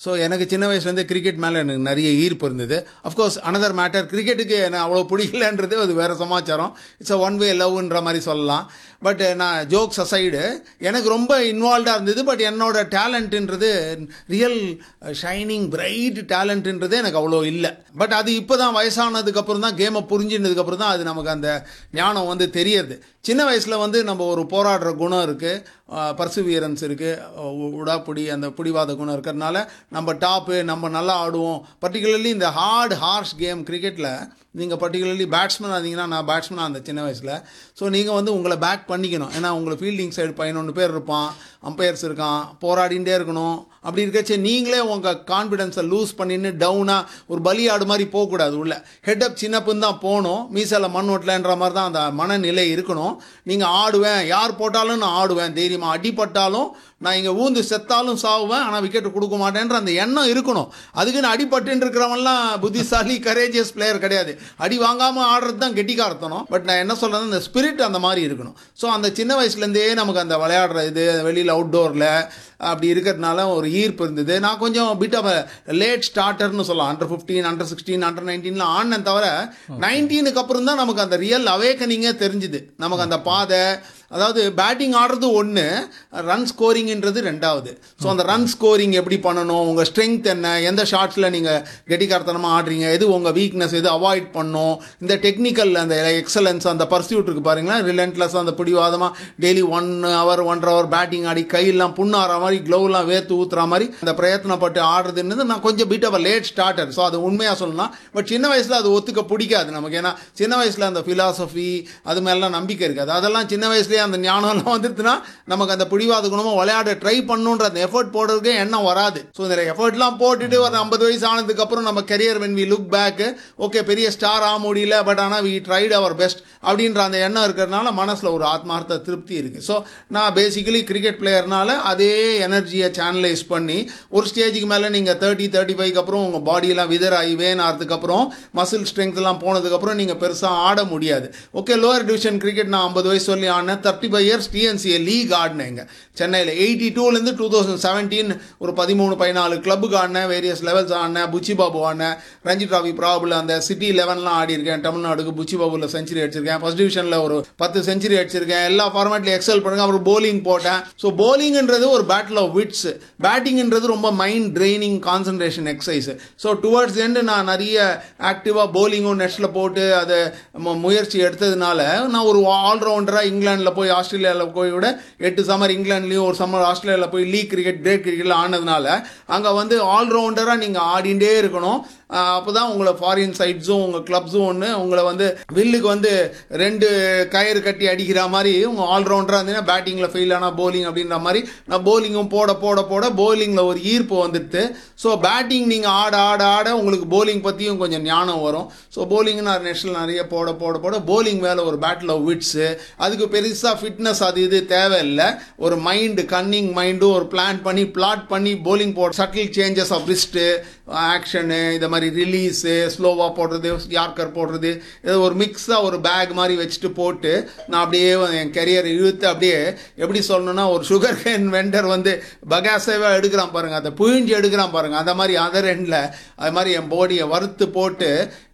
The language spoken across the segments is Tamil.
ஸோ எனக்கு சின்ன வயசுலேருந்து கிரிக்கெட் மேலே எனக்கு நிறைய ஈர்ப்பு இருந்தது அஃப்கோர்ஸ் அனதர் மேட்டர் கிரிக்கெட்டுக்கு எனக்கு அவ்வளோ பிடிக்கலன்றது அது வேறு சமாச்சாரம் இட்ஸ் அ ஒன் வே லவ்ன்ற மாதிரி சொல்லலாம் பட் நான் ஜோக்ஸ் அசைடு எனக்கு ரொம்ப இன்வால்வ்டாக இருந்தது பட் என்னோட டேலண்ட்டுன்றது ரியல் ஷைனிங் பிரைட் டேலண்ட்டுன்றது எனக்கு அவ்வளோ இல்லை பட் அது இப்போ தான் வயசானதுக்கப்புறம் தான் கேமை புரிஞ்சினதுக்கப்புறம் தான் அது நமக்கு அந்த ஞானம் வந்து தெரியறது சின்ன வயசில் வந்து நம்ம ஒரு போராடுற குணம் இருக்குது பர்சுவியரன்ஸ் இருக்குது உடாப்புடி அந்த பிடிவாத குணம் இருக்கிறதுனால நம்ம டாப்பு நம்ம நல்லா ஆடுவோம் பர்டிகுலர்லி இந்த ஹார்ட் ஹார்ஷ் கேம் கிரிக்கெட்டில் நீங்கள் பர்டிகுலர்லி பேட்ஸ்மேன் ஆனீங்கன்னா நான் பேட்ஸ்மேனாக அந்த சின்ன வயசில் ஸோ நீங்கள் வந்து உங்களை பேக் பண்ணிக்கணும் ஏன்னா உங்களை ஃபீல்டிங் சைடு பதினொன்று பேர் இருப்பான் அம்பையர்ஸ் இருக்கான் போராடிகிட்டே இருக்கணும் அப்படி இருக்கச்சு நீங்களே உங்கள் கான்ஃபிடென்ஸை லூஸ் பண்ணின்னு டவுனாக ஒரு பலியாடு மாதிரி போகக்கூடாது உள்ள ஹெட் அப் சின்னப்புன்னு தான் போகணும் மீசையில் மண் ஓட்டலன்ற மாதிரி தான் அந்த மனநிலை இருக்கணும் நீங்கள் ஆடுவேன் யார் போட்டாலும் நான் ஆடுவேன் தைரியமாக அடிப்பட்டாலும் நான் இங்கே ஊந்து செத்தாலும் சாவுவேன் ஆனால் விக்கெட் கொடுக்க மாட்டேன்ற அந்த எண்ணம் இருக்கணும் அதுக்குன்னு அடிபட்டுன்னு இருக்கிறவன்லாம் புத்திசாலி கரேஜியஸ் பிளேயர் கிடையாது அடி வாங்காமல் ஆடுறது தான் கெட்டிக்காரத்தனம் பட் நான் என்ன சொல்கிறது அந்த ஸ்பிரிட் அந்த மாதிரி இருக்கணும் ஸோ அந்த சின்ன வயசுலேருந்தே நமக்கு அந்த விளையாடுற இது வெளியில் அவுட்டோரில் அப்படி இருக்கிறதுனால ஒரு ஈர்ப்பு இருந்தது நான் கொஞ்சம் பிட் ஆஃப் லேட் ஸ்டார்டர்னு சொல்லலாம் under fifteen under sixteen under நைன்டீன்லாம் ஆடினேன் தவிர நைன்டீனுக்கு அப்புறம் தான் நமக்கு அந்த ரியல் அவேக்கனிங்கே தெரிஞ்சுது நமக்கு அந்த பாதை அதாவது பேட்டிங் ஆடுறது ஒன்று ரன் ஸ்கோரிங்ன்றது ரெண்டாவது ஸோ அந்த ரன் ஸ்கோரிங் எப்படி பண்ணணும் உங்கள் ஸ்ட்ரென்த் என்ன எந்த ஷாட்ஸில் நீங்கள் கெட்டிக்காரத்தனமாக ஆடுறீங்க எது உங்கள் வீக்னஸ் எது அவாய்ட் பண்ணும் இந்த டெக்னிக்கல் அந்த எக்ஸலன்ஸ் அந்த பர்சியூட் இருக்கு பாருங்களேன் ரிலன்ட்லஸ் அந்த பிடிவாதமாக டெய்லி ஒன் ஹவர் ஒன்றரை ஹவர் பேட்டிங் ஆடி கையெல்லாம் புண்ணாற மாதிரி க்ளோவ்லாம் வேர்த்து ஊத்துற மாதிரி அந்த பிரயத்னப்பட்டு ஆடுறதுன்றது நான் கொஞ்சம் bit of late starter so அது உண்மையாக சொல்லலாம் பட் சின்ன வயசில் அது ஒத்துக்க பிடிக்காது நமக்கு ஏன்னா சின்ன வயசில் அந்த ஃபிலாசபி அது மேலாம் நம்பிக்கை இருக்காது அதெல்லாம் சின்ன வயசுலேயே அந்த ஞானம்லாம் வந்துருச்சுன்னா நமக்கு அந்த பிடிவாத குணமாக விளையாட ட்ரை பண்ணுன்ற அந்த எஃபர்ட் போடுறதுக்கே எண்ணம் வராது ஸோ இந்த எஃபர்ட்லாம் போட்டுட்டு ஒரு ஐம்பது வயசு ஆனதுக்கப்புறம் நம்ம career when we look back okay பெரிய ஸ்டார் ஆக முடியல பட் ஆனால் வி ட்ரைட் அவர் பெஸ்ட் அப்படின்ற அந்த எண்ணம் இருக்கிறதுனால மனசில் ஒரு ஆத்மார்த்த திருப்தி இருக்குது ஸோ நான் பேசிக்கலி கிரிக்கெட் பிளேயர்னால அதே எனர்ஜியை சேனலைஸ் பண்ணி ஒரு ஸ்டேஜுக்கு மேலே நீங்கள் தேர்ட்டி தேர்ட்டி ஃபைவ்க்கு அப்புறம் உங்கள் பாடியெல்லாம் விதர் ஆகி வேன் ஆகிறதுக்கப்புறம் மசில் ஸ்ட்ரென்த்லாம் போனதுக்கப்புறம் நீங்கள் பெருசாக ஆட முடியாது ஓகே லோவர் டிவிஷன் கிரிக்கெட் நான் ஐம்பது வயசு சொல்லி ஆடினேன் thirty five years TNCA league ஆடினேங்க சென்னையில் எயிட்டி டூலேருந்து டூ தௌசண்ட் செவன்டீன் ஒரு பதிமூணு பதினாலு கிளப்புக்கு ஆடினேன் வேரியஸ் லெவல்ஸ் ஆடினேன் புச்சி பாபு ஆடினேன் ரஞ்சி ட்ராஃபி ப்ராபிள் அந்த சிட்டி லெவன்லாம் ஆடி இருக்கேன் தமிழ்நாடுக்கு புச்சி பாபுவில் செஞ்சுரி அடிச்சிருக்கேன் ஃபர்ஸ்ட் டிவிஷனில் ஒரு பத்து செஞ்சுரி அடிச்சிருக்கேன் எல்லா ஃபார்மேட்லையும் எக்ஸல் பண்ணுங்க அப்புறம் போலிங் போட்டேன் ஸோ போலிங்ன்றது ஒரு பேட்டில் ஆஃப் விட்ஸ் பேட்டிங்ன்றது ரொம்ப mind training concentration exercise so towards end நான் நிறைய ஆக்டிவாக போலிங்கும் நெட்ஸில் போட்டு அதை மு- முயற்சி எடுத்ததுனால நான் ஒரு ஆல்ரவுண்டராக இங்கிலாந்தில் போய் ஆஸ்திரேலியாவில் போய் விட எட்டு சம்மர் இங்கிலாந்துலேயும் ஒரு சம்மர் ஆஸ்திரேலியாவில் போய் லீக் கிரிக்கெட் கிரேட் கிரிக்கெட்டில் ஆனதுனால அங்கே வந்து ஆல்ரவுண்டராக நீங்கள் ஆடிண்டே இருக்கணும் அப்போ தான் உங்களை ஃபாரின் சைட்ஸும் உங்கள் கிளப்ஸும் ஒன்று உங்களை வந்து வில்லுக்கு வந்து ரெண்டு கயிறு கட்டி அடிக்கிற மாதிரி உங்கள் ஆல்ரவுண்டராக இருந்தீங்கன்னா பேட்டிங்கில் ஃபெயில் ஆனால் போலிங் அப்படின்ற மாதிரி நான் போலிங்கும் போட போட போட போலிங்கில் ஒரு ஈர்ப்பு வந்துடுது ஸோ பேட்டிங் நீங்கள் ஆட ஆட ஆட உங்களுக்கு போலிங் பற்றியும் கொஞ்சம் ஞானம் வரும் ஸோ போலிங் நான் நேஷனல் நிறைய போட போட போட போலிங் மேலே ஒரு பேட்டில் ஆஃப் விட்ஸு அதுக்கு பெருசாக ஃபிட்னஸ் அது இது தேவையில்லை ஒரு மைண்டு கன்னிங் மைண்டும் ஒரு பிளான் பண்ணி பிளாட் பண்ணி போலிங் போட subtle changes of wrist action இந்த மாதிரி ரிலீஸு ஸ்லோவாக போடுறது யார்கர் போடுறது இது ஒரு மிக்ஸாக ஒரு பேக் மாதிரி வச்சுட்டு போட்டு நான் அப்படியே என் கெரியர் இழுத்து அப்படியே எப்படி சொல்லணும்னா ஒரு சுகர் கேன் வெண்டர் வந்து பகாசேவா எடுக்கிறான் பாருங்க அதை புழிஞ்சு எடுக்கிறான் பாருங்க அந்த மாதிரி அதர் எண்டில் அது மாதிரி என் பாடியை வறுத்து போட்டு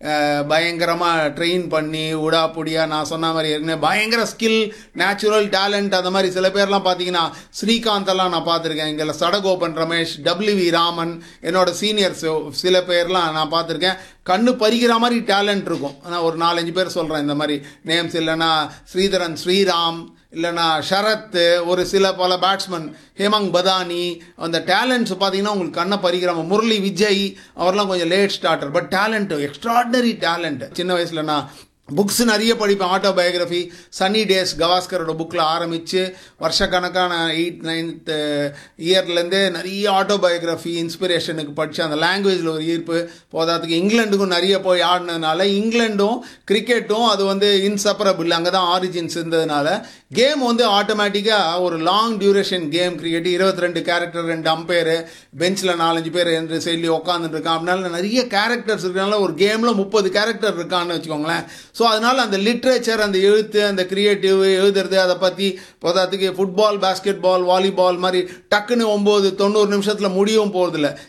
பயங்கரமாக ட்ரெயின் பண்ணி உடா புடியா நான் சொன்ன மாதிரி ஏற்கனவே பயங்கர ஸ்கில் நேச்சுரல் டேலண்ட் அந்த மாதிரி சில பேர்லாம் பார்த்தீங்கன்னா ஸ்ரீகாந்த் எல்லாம் நான் பார்த்துருக்கேன் இங்கே சடகோபன் ரமேஷ் டபிள்யூ வி ராமன் என்னோட சீனியர்ஸ் சில பேர்லாம் நான் பார்த்துருக்கேன் கண்ணு பறிக்கிற மாதிரி டேலண்ட் இருக்கும் நான் ஒரு நாலஞ்சு பேர் சொல்கிறேன் இந்த மாதிரி நேம்ஸ் இல்லைன்னா ஸ்ரீதரன் ஸ்ரீராம் இல்லைன்னா ஷரத் ஒரு சில பல பேட்ஸ்மேன் ஹேமங் பதானி அந்த டேலண்ட்ஸ் பார்த்தீங்கன்னா உங்களுக்கு கண்ணை பறிக்கிறாங்க முரளி விஜய் அவர்லாம் கொஞ்சம் late starter but talent extraordinary talent சின்ன வயசில் நான் புக்ஸ் நிறைய படிப்பேன் ஆட்டோபயோகிராஃபி சன்னி டேஸ் கவாஸ்கரோட புக்கில் ஆரம்பித்து வருஷக்கணக்கான எயிட் நைன்த் இயர்லேருந்தே நிறைய ஆட்டோபயோகிராஃபி இன்ஸ்பிரேஷனுக்கு படித்து அந்த லாங்குவேஜில் ஒரு ஈர்ப்பு போதாதுக்கு இங்கிலாந்துக்கும் நிறைய போய் ஆடினதுனால இங்கிலாண்டும் கிரிக்கெட்டும் அது வந்து இன்சப்பரபிள் அங்கே தான் ஆரிஜின்ஸ் இருந்ததுனால கேம் வந்து ஆட்டோமேட்டிக்காக ஒரு லாங் டியூரேஷன் கேம் கிரிக்கெட் இருபத்தி ரெண்டு கேரக்டர் ரெண்டு அம்பையரு பெஞ்சில் நாலஞ்சு பேர் ரெண்டு சைட்லேயும் உட்காந்துட்டு இருக்கான் அப்படினால நிறைய கேரக்டர்ஸ் இருக்கனால ஒரு கேமில் முப்பது கேரக்டர் இருக்கான்னு வச்சுக்கோங்களேன் ஸோ அதனால் அந்த லிட்ரேச்சர் அந்த எழுத்து அந்த கிரியேட்டிவ் எழுதுறது அதை பற்றி போதாத்துக்கு ஃபுட்பால் பேஸ்கெட் பால் வாலிபால் மாதிரி டக்குன்னு ஒம்பது தொண்ணூறு நிமிஷத்தில் முடியவும் போகிறதில்ல